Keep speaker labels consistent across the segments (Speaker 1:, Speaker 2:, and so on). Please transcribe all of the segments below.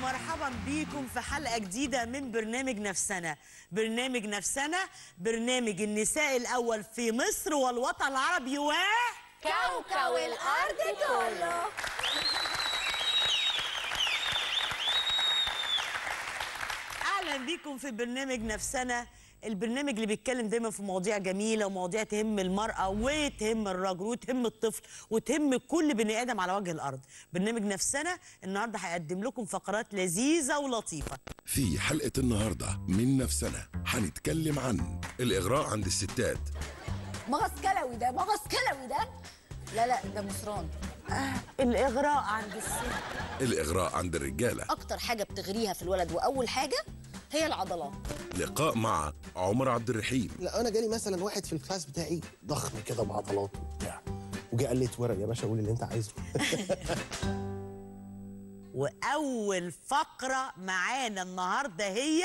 Speaker 1: ومرحبا بيكم في حلقة جديدة من برنامج نفسنا برنامج نفسنا برنامج النساء الأول في مصر والوطن العربي و
Speaker 2: كوكب الأرض كله
Speaker 1: أهلا بيكم في برنامج نفسنا البرنامج اللي بيتكلم دايما في مواضيع جميلة ومواضيع تهم المرأة وتهم الرجل وتهم الطفل وتهم كل بني آدم على وجه الأرض برنامج نفسنا النهاردة هيقدم لكم فقرات لذيذة ولطيفة
Speaker 3: في حلقة النهاردة من نفسنا هنتكلم عن الإغراء عند الستات
Speaker 2: مغص كلوي ده مغص كلوي ده لا لا ده مصران
Speaker 1: الإغراء عند الست
Speaker 3: الإغراء عند الرجالة
Speaker 2: اكتر حاجه بتغريها في الولد واول حاجه هي العضلات
Speaker 3: لقاء مع عمر عبد الرحيم
Speaker 4: لا انا جالي مثلا واحد في الكلاس بتاعي ضخم كده بعضلات وبتاع وجه قال لي اتورق يا باشا قول اللي انت عايزه
Speaker 1: وأول فقرة معانا النهاردة هي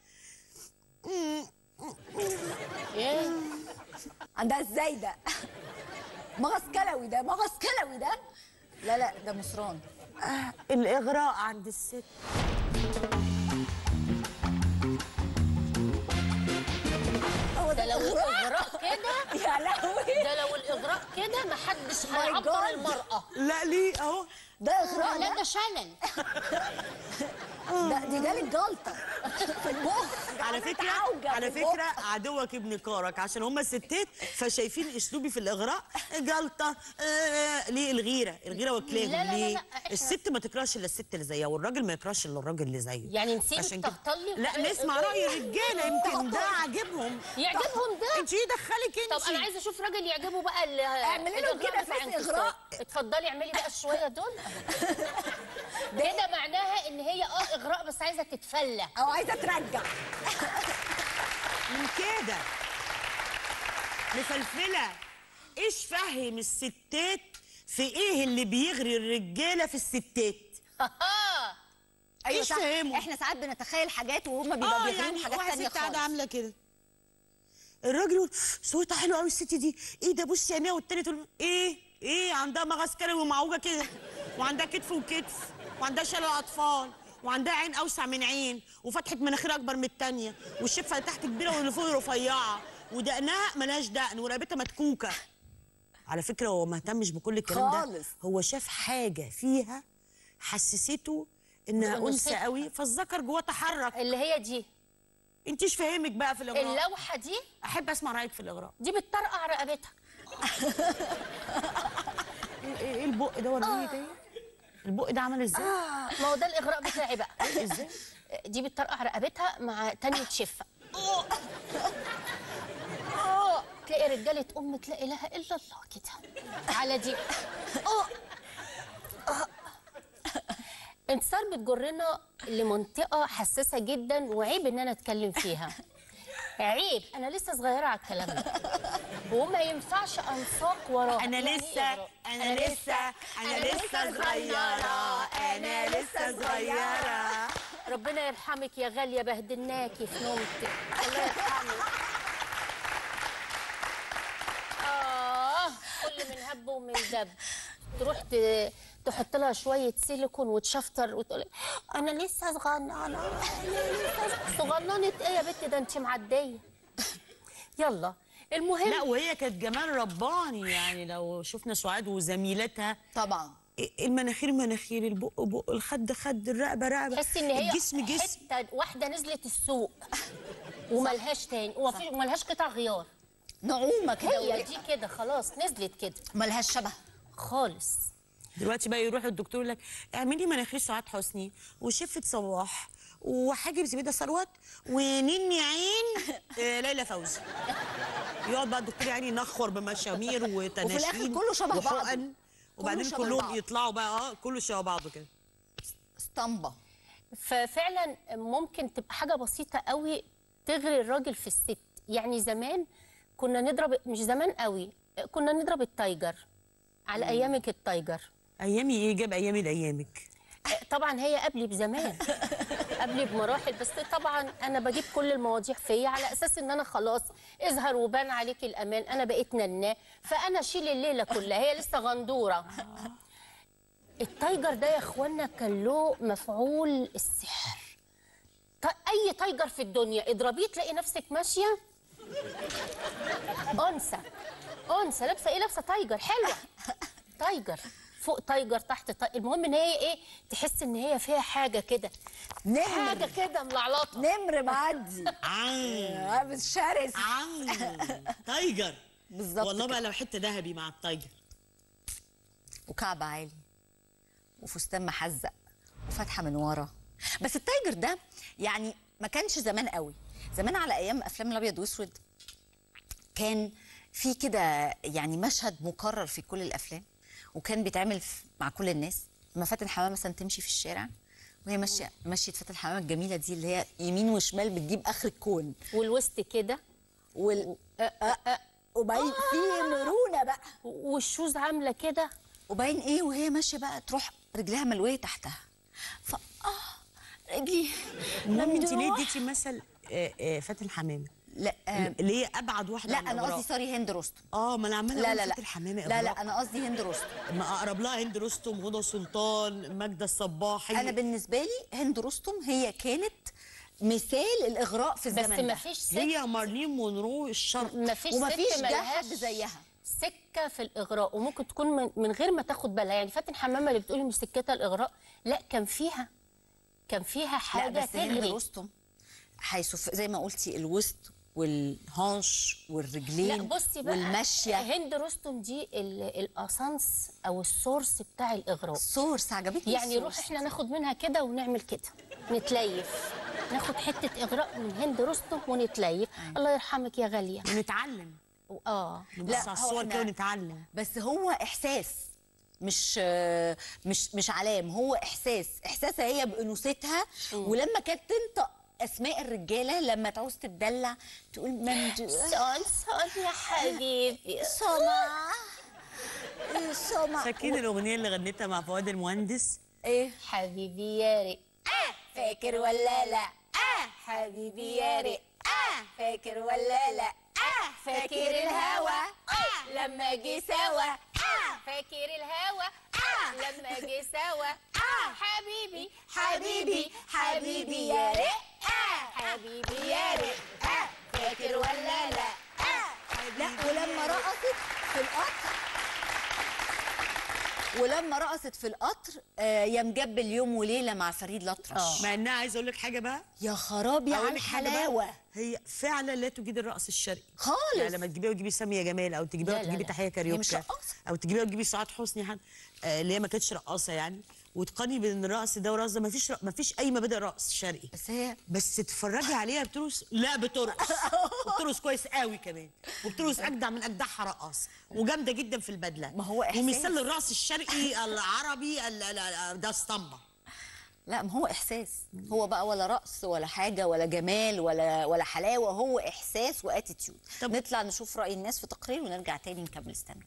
Speaker 2: ايه عندها ازاي ده مغص كلوي ده مغص كلوي ده لا لا ده مصران
Speaker 1: الإغراء عند الست
Speaker 2: هو
Speaker 5: ده لو الاغراء كده
Speaker 2: يا لهوي
Speaker 5: ده لو الاغراء كده محدش
Speaker 2: My
Speaker 5: هيعبر
Speaker 2: God.
Speaker 5: المراه
Speaker 1: لا ليه أهو
Speaker 2: ده اغراء
Speaker 5: لا
Speaker 2: ده
Speaker 5: ده شلل
Speaker 2: ده دي جالك جلطه في المخ
Speaker 1: على
Speaker 2: عملت
Speaker 1: فكرة
Speaker 2: عوجة
Speaker 1: على
Speaker 2: في المخ.
Speaker 1: فكرة عدوك ابن كارك عشان هما الستات فشايفين اسلوبي في الاغراء جلطة آه ليه الغيرة الغيرة واكلاهم
Speaker 5: لا، لا، لا،
Speaker 1: ليه
Speaker 5: لا، إحنا-
Speaker 1: الست ما تكرهش الا الست اللي زيها والراجل ما يكرهش الا الراجل اللي زيه
Speaker 5: يعني نسيب
Speaker 1: عشان كده-
Speaker 5: التهطلي
Speaker 1: لا
Speaker 5: وحاجة-
Speaker 1: نسمع رأي الرجالة يمكن ده عاجبهم
Speaker 5: يعجبهم ده
Speaker 1: انت ايه دخلك انت
Speaker 5: طب انا عايزه اشوف راجل يعجبه بقى ال-
Speaker 2: اعملي له
Speaker 5: الإغراء
Speaker 2: كده
Speaker 5: بتاع
Speaker 2: فيس
Speaker 5: انتصار.
Speaker 2: إغراء.
Speaker 5: اتفضلي اعملي بقى شويه دول كده معناها ان هي اه اغراء بس عايزه تتفلى
Speaker 2: او عايزه ترجع
Speaker 1: من كده مفلفلة ايش فهم الستات في ايه اللي بيغري الرجالة في الستات
Speaker 2: ايوه
Speaker 1: إيش
Speaker 2: صح.
Speaker 1: فهموا؟
Speaker 2: احنا ساعات بنتخيل حاجات وهم بيبقوا بيغيروا حاجات
Speaker 1: واحدة
Speaker 2: تانية
Speaker 1: ست قاعدة
Speaker 2: خالص
Speaker 1: عاملة كده الراجل يقول صوتها حلو قوي الست دي ايه ده بصي عينيها والتانية تقول ايه ايه عندها مغص كلوي ومعوجة كده وعندها كتف وكتف وعندها شلل اطفال وعندها عين اوسع من عين وفتحة مناخير اكبر من التانية والشفة اللي تحت كبيرة واللي فوق رفيعة ودقنها ملهاش دقن ورقبتها متكوكة على فكرة هو ما اهتمش بكل الكلام ده
Speaker 2: خالص.
Speaker 1: هو شاف حاجة فيها حسسته انها
Speaker 5: إنه
Speaker 1: انثى
Speaker 5: ست.
Speaker 1: قوي فالذكر جواه تحرك
Speaker 5: اللي هي دي
Speaker 1: انت ايش فاهمك بقى في الاغراء
Speaker 5: اللوحه دي
Speaker 1: احب اسمع رايك في الاغراء
Speaker 5: دي بتطرقع رقبتها
Speaker 1: ايه ايه البق ده وريني تاني البق ده عمل ازاي
Speaker 5: ما هو ده الاغراء بتاعي بقى
Speaker 1: ازاي
Speaker 5: دي بتطرقع رقبتها مع تانية شفه تلاقي رجاله ام لا اله الا الله كده على دي أوه. آه. انتصار بتجرنا لمنطقه حساسه جدا وعيب ان انا اتكلم فيها عيب انا لسه صغيره على الكلام ده وما ينفعش انساق وراها
Speaker 1: انا
Speaker 5: يعني إيه
Speaker 1: لسه
Speaker 5: إغراء؟
Speaker 1: انا لسه انا لسه صغيره انا لسه صغيره
Speaker 5: ربنا يرحمك يا غاليه بهدلناكي في نومتك الله يرحمك اه كل من هب ومن دب تروح ت- تحط لها شويه سيليكون وتشفطر وتقول انا لسه صغننه انا لسه صغننه ايه يا بنت ده انت معديه يلا المهم
Speaker 1: لا وهي كانت جمال رباني يعني لو شفنا سعاد وزميلتها
Speaker 2: طبعا
Speaker 1: المناخير مناخير البق بق الخد خد الرقبه رقبه
Speaker 5: تحسي ان هي
Speaker 1: الجسم جسم
Speaker 5: حته واحده نزلت السوق وملهاش تاني ومفي- وملهاش قطع غيار
Speaker 2: نعومه كده
Speaker 5: هي دي كده خلاص نزلت كده
Speaker 2: ملهاش شبه
Speaker 5: خالص
Speaker 1: دلوقتي بقى يروح الدكتور يقول لك اعملي مناخير سعاد حسني وشفه صباح وحاجب زبيده ثروت ونني عين آه، ليلى فوزي يقعد بقى الدكتور يعني ينخر بمشامير وتناشين
Speaker 2: الآخر كله شبه بعضه.
Speaker 1: وحقن
Speaker 2: كله
Speaker 1: وبعدين
Speaker 2: شبه
Speaker 1: كلهم
Speaker 2: بعض.
Speaker 1: يطلعوا بقى اه كله شبه بعضه كده
Speaker 2: اسطمبه
Speaker 5: ففعلا ممكن تبقى حاجه بسيطه قوي تغري الراجل في الست يعني زمان كنا نضرب مش زمان قوي كنا نضرب التايجر على ايامك التايجر
Speaker 1: ايامي ايه جاب ايامي لايامك
Speaker 5: طبعا هي قبلي بزمان قبلي بمراحل بس طبعا انا بجيب كل المواضيع فيا على اساس ان انا خلاص اظهر وبان عليك الامان انا بقيت نناه فانا اشيل الليله كلها هي لسه غندوره التايجر ده يا اخوانا كان له مفعول السحر ط- اي تايجر في الدنيا اضربيه تلاقي نفسك ماشيه انثى انثى لابسه ايه لابسه تايجر حلوه تايجر فوق تايجر تحت تايجر المهم ان هي ايه تحس ان هي فيها حاجه كده
Speaker 2: نمر
Speaker 5: حاجه كده ملعلطه
Speaker 2: نمر معدي
Speaker 1: عن
Speaker 2: آه، بس شرس
Speaker 1: عن تايجر
Speaker 2: بالظبط
Speaker 1: والله
Speaker 2: كده.
Speaker 1: بقى لو حته ذهبي مع التايجر
Speaker 2: وكعب عالي وفستان محزق وفتحه من ورا بس التايجر ده يعني ما كانش زمان قوي زمان على ايام افلام الابيض واسود كان في كده يعني مشهد مكرر في كل الافلام وكان بيتعمل في- مع كل الناس لما فاتن حمامه مثلا تمشي في الشارع وهي ماشيه ماشيه فاتن حمامه الجميله دي اللي هي يمين وشمال بتجيب اخر الكون
Speaker 5: والوسط كده
Speaker 2: وال وبعدين في مرونه بقى
Speaker 5: والشوز عامله كده
Speaker 2: وباين ايه وهي ماشيه بقى تروح رجلها ملويه تحتها ف اه رجلي
Speaker 1: المهم انت ليه
Speaker 2: ممدوح.
Speaker 1: اديتي مثل آه، آه، فاتن حمامه
Speaker 2: لا آه
Speaker 1: اللي هي ابعد واحده
Speaker 2: لا
Speaker 1: عن
Speaker 2: انا
Speaker 1: الإغراء.
Speaker 2: قصدي سوري هند رستم
Speaker 1: اه ما انا عماله
Speaker 2: لا
Speaker 1: أقول
Speaker 2: لا لا
Speaker 1: فاتن حمامه
Speaker 2: لا لا
Speaker 1: إغراء.
Speaker 2: انا قصدي هند رستم
Speaker 1: ما اقرب لها هند رستم هدى سلطان ماجده الصباحي
Speaker 2: انا بالنسبه لي هند رستم هي كانت مثال الاغراء في
Speaker 5: بس
Speaker 2: الزمن
Speaker 5: ما
Speaker 2: ده
Speaker 5: فيش ست
Speaker 1: هي مارلين مونرو الشرق
Speaker 5: ما فيش
Speaker 2: ومفيش
Speaker 5: ست
Speaker 2: جه
Speaker 5: ملهاش
Speaker 2: حد زيها.
Speaker 5: سكه في الاغراء وممكن تكون من, من غير ما تاخد بالها يعني فاتن حمامه اللي بتقولي مش سكتها الاغراء لا كان فيها كان فيها
Speaker 2: لا
Speaker 5: حاجه
Speaker 2: بس هند
Speaker 5: تغري
Speaker 2: رستم حيث ف- زي ما قلتي الوسط والهانش والرجلين
Speaker 5: لا بصي بقى
Speaker 2: والمشيه
Speaker 5: هند رستم دي ال- الاسانس او السورس بتاع الاغراء
Speaker 2: سورس عجبتني
Speaker 5: يعني روح
Speaker 2: السورس.
Speaker 5: احنا ناخد منها كده ونعمل كده نتليف ناخد حته اغراء من هند رستم ونتليف الله يرحمك يا غاليه
Speaker 1: ونتعلم
Speaker 5: اه
Speaker 1: نبص
Speaker 2: لا،
Speaker 1: على
Speaker 2: هو
Speaker 1: الصور
Speaker 2: إحنا-
Speaker 1: كده ونتعلم
Speaker 2: بس هو احساس مش مش مش علام هو احساس احساسها هي بانوثتها ولما كانت تنطق اسماء الرجاله لما تعوز تتدلع تقول ممدوح
Speaker 5: سون سون يا حبيبي
Speaker 2: سمع سمع
Speaker 1: فاكرين الاغنيه اللي غنيتها مع فؤاد المهندس
Speaker 2: ايه
Speaker 5: حبيبي يا ريت
Speaker 2: فاكر ولا لا اه حبيبي يا ريت اه فاكر ولا لا اه فاكر الهوى اه لما جه سوا اه
Speaker 5: فاكر الهوى لما جه سوا حبيبي
Speaker 2: حبيبي حبيبي يا ريت اه
Speaker 5: حبيبي يا ريت
Speaker 2: آه، فاكر ولا لا آه، لا ولما رقصت في القطر ولما رقصت في القطر آه، يا مجبل يوم وليله مع فريد الأطرش
Speaker 1: مع انها عايزه اقول لك حاجه بقى
Speaker 2: يا خرابي
Speaker 1: أقول
Speaker 2: على
Speaker 1: لك حاجة بقى،
Speaker 2: الحلاوه
Speaker 1: هي فعلا لا تجيد الرقص الشرقي
Speaker 2: خالص.
Speaker 1: يعني لما تجيبيها وتجيبي ساميه جمال او تجيبيها
Speaker 5: لا، لا،
Speaker 1: وتجيبي
Speaker 5: لا.
Speaker 1: تحيه
Speaker 2: هي مش
Speaker 1: كاريوكا
Speaker 2: رقاصة.
Speaker 1: او تجيبيها وتجيبي سعاد حسني حد آه، اللي هي ما كانتش رقاصه يعني وتقني بين الرقص ده والرقص ده ما فيش ما فيش اي مبادئ رقص شرقي
Speaker 2: بس هي
Speaker 1: بس تتفرجي عليها بترقص لا بترقص وبترقص كويس قوي كمان وبترقص اجدع من اجدعها رقاص وجامده جدا في البدله
Speaker 2: ما هو إحساس.
Speaker 1: ومثال الرقص الشرقي العربي ال- ال- ال- ده اسطمبه
Speaker 2: لا ما هو احساس هو بقى ولا رقص ولا حاجه ولا جمال ولا ولا حلاوه هو احساس واتيتيود
Speaker 1: طب-
Speaker 2: نطلع نشوف راي الناس في تقرير ونرجع تاني نكمل استنى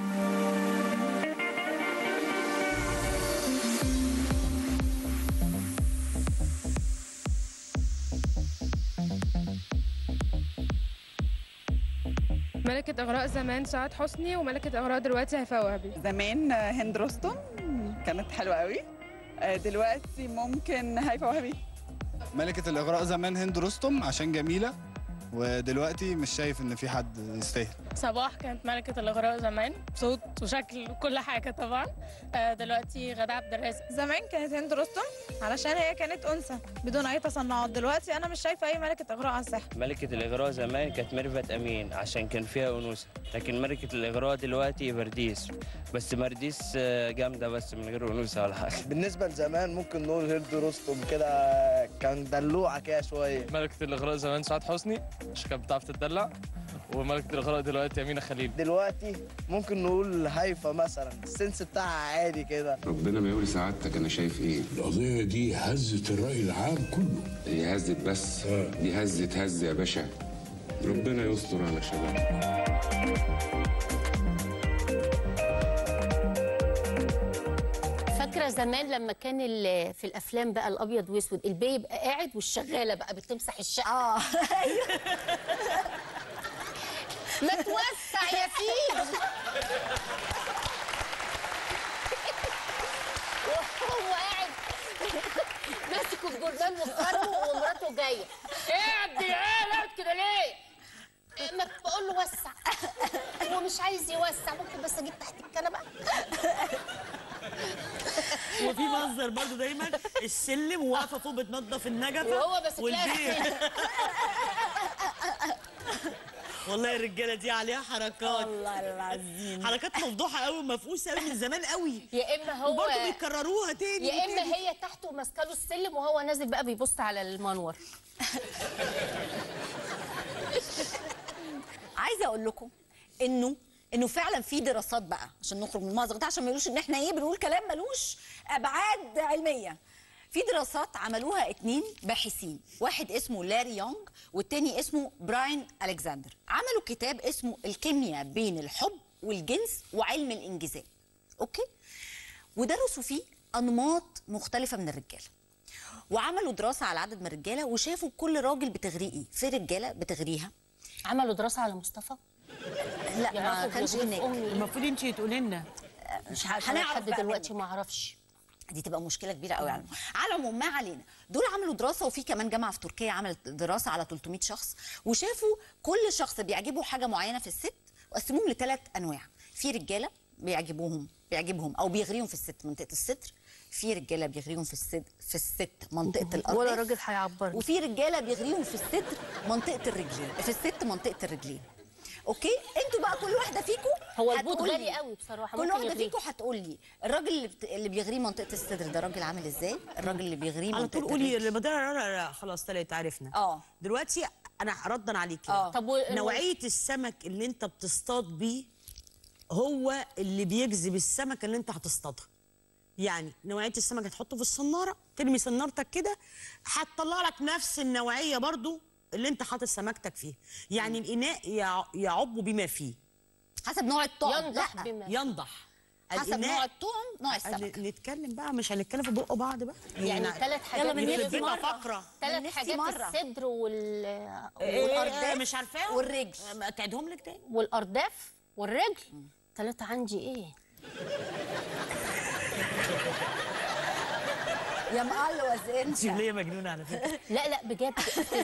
Speaker 6: ملكة إغراء زمان سعاد حسني وملكة إغراء دلوقتي هيفاء وهبي
Speaker 7: زمان هند رستم كانت حلوة قوي آه، دلوقتي ممكن هيفا وهبي
Speaker 8: ملكة الإغراء زمان هند رستم عشان جميلة ودلوقتي مش شايف إن في حد يستاهل
Speaker 6: صباح كانت ملكة الإغراء زمان صوت وشكل وكل حاجة طبعا آه، دلوقتي غادة عبد الرازق
Speaker 9: زمان كانت هند رستم علشان هي كانت انثى بدون اي تصنعات دلوقتي انا مش شايفه اي ملكه اغراء على الساحه
Speaker 10: ملكة الإغراء زمان كانت ميرفت أمين عشان كان فيها أنوثة لكن ملكة الإغراء دلوقتي برديس بس برديس آه، جامدة بس من غير أنوثة ولا حاجة
Speaker 11: بالنسبة لزمان ممكن نقول هند رستم كده كان دلوعة كده شوية
Speaker 12: ملكة الإغراء زمان سعاد حسني عشان كانت بتعرف تتدلع وملكة الإغراء دلوقتي أمينة خليل
Speaker 11: دلوقتي ممكن نقول هيفا مثلا السنس بتاعها عادي كده
Speaker 13: ربنا ما يقول سعادتك انا شايف ايه
Speaker 14: القضية دي هزت الرأي العام كله
Speaker 13: هي هزت بس دي هزت هز يا باشا ربنا يستر على شباب
Speaker 5: فاكره زمان لما كان ال- في الافلام بقى الابيض واسود البي يبقى قاعد والشغاله بقى بتمسح الشقه
Speaker 2: اه
Speaker 5: ما توسع يا سيدي جاي مخرم ومراته جايه ايه يا عبد العال قاعد كده ليه؟ إيه، ما بقول له وسع هو مش عايز يوسع ممكن بس اجيب تحت الكنبه
Speaker 1: وفي منظر برضو دايما السلم وواقفه فوق بتنظف النجفه
Speaker 5: وهو بس تلاقي
Speaker 1: والبيت والله الرجاله دي عليها حركات
Speaker 2: والله العظيم
Speaker 1: حركات مفضوحه قوي مفقوسه قوي من زمان قوي
Speaker 5: يا اما هو
Speaker 1: وبرضه بيكرروها تاني
Speaker 5: يا اما
Speaker 1: وتاني.
Speaker 5: هي تحت وماسكه له السلم وهو نازل بقى بيبص على المنور
Speaker 2: عايزه اقول لكم انه انه فعلا في دراسات بقى عشان نخرج من المأزق ده عشان ما يقولوش ان احنا ايه بنقول كلام ملوش ابعاد علميه في دراسات عملوها اتنين باحثين واحد اسمه لاري يونغ والتاني اسمه براين الكسندر عملوا كتاب اسمه الكيمياء بين الحب والجنس وعلم الانجذاب اوكي ودرسوا فيه انماط مختلفه من الرجاله وعملوا دراسه على عدد من الرجاله وشافوا كل راجل بتغريه ايه في رجاله بتغريها
Speaker 5: عملوا دراسه على مصطفى
Speaker 2: لا ما
Speaker 5: يعرفوا
Speaker 2: كانش
Speaker 5: بيغريه في
Speaker 2: هناك
Speaker 5: أمي.
Speaker 1: المفروض انت تقولي لنا
Speaker 2: مش عارفه
Speaker 5: انا
Speaker 2: هنعرف
Speaker 5: لحد
Speaker 2: بقى
Speaker 5: دلوقتي
Speaker 2: منك.
Speaker 5: ما اعرفش
Speaker 2: دي تبقى مشكله كبيره قوي على العموم. على العموم ما علينا دول عملوا دراسه وفي كمان جامعه في تركيا عملت دراسه على 300 شخص وشافوا كل شخص بيعجبه حاجه معينه في الست وقسموهم لثلاث انواع في رجاله بيعجبوهم بيعجبهم او بيغريهم في الست منطقه الصدر في رجاله بيغريهم في الست في الست منطقه الارض
Speaker 5: ولا راجل هيعبرني
Speaker 2: وفي رجاله بيغريهم في الصدر منطقه الرجلين في الست منطقه الرجلين اوكي انتوا بقى كل واحده فيكم
Speaker 5: هو البوت
Speaker 2: هتقول لي-
Speaker 5: غالي قوي بصراحه
Speaker 2: كل
Speaker 5: ممكن
Speaker 2: واحده
Speaker 5: يغريه.
Speaker 2: فيكم هتقول لي الراجل اللي, بت... اللي بيغريه منطقه الصدر ده راجل عامل ازاي الراجل اللي بيغريه
Speaker 1: على
Speaker 2: منطقه
Speaker 1: طول قولي
Speaker 2: الرجل.
Speaker 1: اللي بدأ لا لا لا خلاص طلعت عرفنا
Speaker 2: اه
Speaker 1: دلوقتي انا ردا عليكي
Speaker 2: اه
Speaker 5: طب و-
Speaker 1: نوعيه السمك اللي انت بتصطاد بيه هو اللي بيجذب السمكه اللي انت هتصطادها يعني نوعيه السمك هتحطه في الصناره ترمي صنارتك كده هتطلع لك نفس النوعيه برضو اللي انت حاطط سمكتك فيه يعني الاناء يع- يعب بما فيه
Speaker 2: حسب نوع الطعم
Speaker 5: ينضح
Speaker 2: لا
Speaker 5: بما
Speaker 1: ينضح
Speaker 2: حسب
Speaker 1: الإناء-
Speaker 2: نوع الطعم نوع السمك
Speaker 1: ن- نتكلم بقى مش هنتكلم في بق بعض بقى
Speaker 5: يعني ثلاث حاجات
Speaker 2: يلا من
Speaker 1: يخرب
Speaker 2: نفسي
Speaker 1: بينا
Speaker 2: مرة.
Speaker 1: فقره
Speaker 5: ثلاث
Speaker 2: نفسي
Speaker 5: حاجات
Speaker 2: مرة.
Speaker 5: الصدر وال
Speaker 1: إيه،
Speaker 2: والأرداف
Speaker 1: مش عارفاهم
Speaker 2: والرجل.
Speaker 1: ما تعيدهم لك تاني
Speaker 5: والارداف والرجل ثلاثة عندي ايه؟
Speaker 2: يا مقلوز
Speaker 1: انت
Speaker 2: انت
Speaker 1: ليه مجنونه على فكره
Speaker 5: لا لا بجد بصي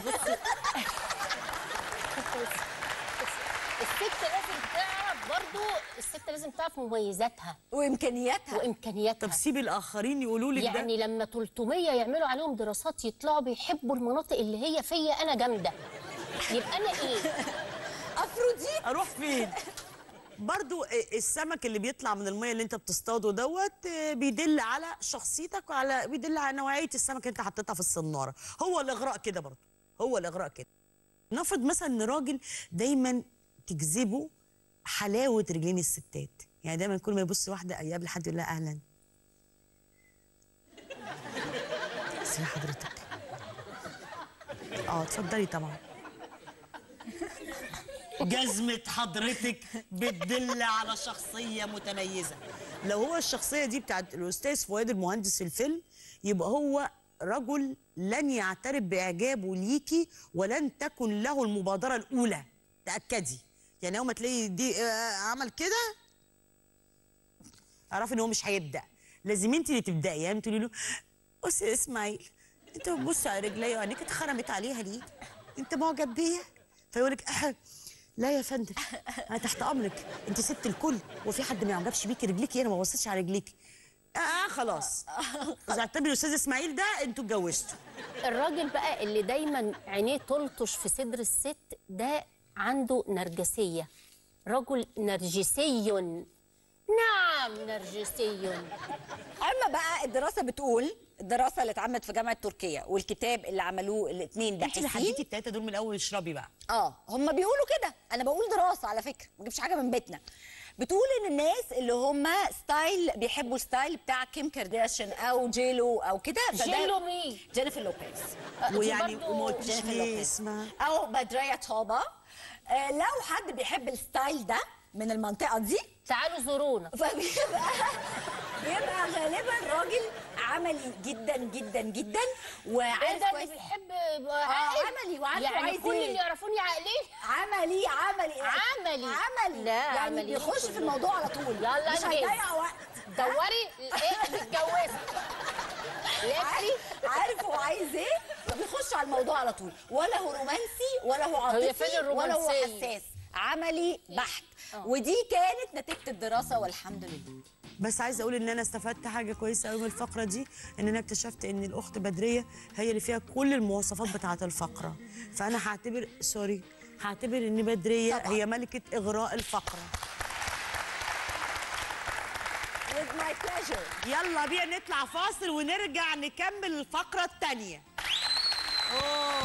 Speaker 5: الست لازم تعرف برضو الست لازم تعرف مميزاتها
Speaker 2: وامكانياتها
Speaker 5: وامكانياتها
Speaker 1: طب سيبي الاخرين يقولوا لك ده
Speaker 5: يعني لما 300 يعملوا عليهم دراسات يطلعوا بيحبوا المناطق اللي هي فيا انا جامده يبقى انا ايه؟
Speaker 2: افروديت
Speaker 1: اروح فين برضو السمك اللي بيطلع من الميه اللي انت بتصطاده دوت آه، بيدل على شخصيتك وعلى بيدل على نوعيه السمك اللي انت حطيتها في الصناره هو الاغراء كده برضو هو الاغراء كده نفرض مثلا ان راجل دايما تجذبه حلاوه رجلين الستات يعني دايما كل ما يبص واحده يقابل حد يقول لها اهلا اسمي حضرتك اه اتفضلي طبعا جزمة حضرتك بتدل على شخصية متميزة لو هو الشخصية دي بتاعت الأستاذ فؤاد المهندس في الفيلم يبقى هو رجل لن يعترف بإعجابه ليكي ولن تكن له المبادرة الأولى تأكدي يعني يوم ما تلاقي دي آه، عمل كده اعرفي ان هو مش هيبدأ لازم انت اللي تبدأي يعني تقولي له بص يا اسماعيل انت بتبص على رجلي وعينيك اتخرمت عليها ليه؟ انت معجب بيا؟ فيقول لك أه لا يا فندم انا تحت امرك انت ست الكل وفي حد ما يعجبش بيكي رجليكي انا ما بصيتش على رجليكي اه خلاص اذا اعتبري الاستاذ اسماعيل ده انتوا اتجوزتوا
Speaker 5: الراجل بقى اللي دايما عينيه تلطش في صدر الست ده عنده نرجسيه رجل نرجسي نعم نرجسي
Speaker 2: اما بقى الدراسه بتقول الدراسه اللي اتعملت في جامعه تركيا والكتاب اللي عملوه الاثنين
Speaker 1: انت اللي
Speaker 2: باحثين
Speaker 1: حددتي التلاته دول من الاول اشربي بقى
Speaker 2: اه هم بيقولوا كده انا بقول دراسه على فكره ما بجيبش حاجه من بيتنا بتقول ان الناس اللي هم ستايل بيحبوا الستايل بتاع كيم كارداشيان او جيلو او كده فده-
Speaker 5: جيلو مين؟
Speaker 2: جينيفر لوبيز
Speaker 1: ويعني
Speaker 5: برضو
Speaker 1: وما قلتيش
Speaker 2: جينيفر
Speaker 1: ليه
Speaker 2: لوبيز.
Speaker 1: اسمها
Speaker 2: او بدرية توبا آه لو حد بيحب الستايل ده من المنطقه دي
Speaker 5: تعالوا زورونا
Speaker 2: فبيبقى بيبقى غالبا راجل عملي جدا جدا جدا
Speaker 5: ايه
Speaker 2: وعارف
Speaker 5: ده اللي
Speaker 2: كويس
Speaker 5: بيحب
Speaker 2: اه
Speaker 5: عقل؟
Speaker 2: عملي وعارف
Speaker 5: يعني
Speaker 2: عايز
Speaker 5: كل
Speaker 2: إيه.
Speaker 5: اللي يعرفوني عاقلين
Speaker 2: عملي عملي
Speaker 5: عملي
Speaker 2: عملي
Speaker 5: لا
Speaker 2: يعني
Speaker 5: عملي
Speaker 2: بيخش في الموضوع على طول
Speaker 5: يلا
Speaker 2: مش
Speaker 5: انجز.
Speaker 2: هيضيع وقت
Speaker 5: دوري ايه متجوزه لقيتي
Speaker 2: عارف هو عايز ايه على الموضوع على طول ولا هو رومانسي ولا هو
Speaker 5: هي فين
Speaker 2: عاطفي ولا هو
Speaker 5: الرومانسية؟
Speaker 2: حساس عملي بحت ودي كانت نتيجه الدراسه والحمد لله
Speaker 1: بس عايزه اقول ان انا استفدت حاجه كويسه قوي من الفقره دي ان انا اكتشفت ان الاخت بدريه هي اللي فيها كل المواصفات بتاعه الفقره فانا هعتبر سوري هعتبر ان بدريه طبعا. هي ملكه اغراء الفقره
Speaker 2: with my pleasure
Speaker 1: يلا بينا نطلع فاصل ونرجع نكمل الفقره الثانيه اوه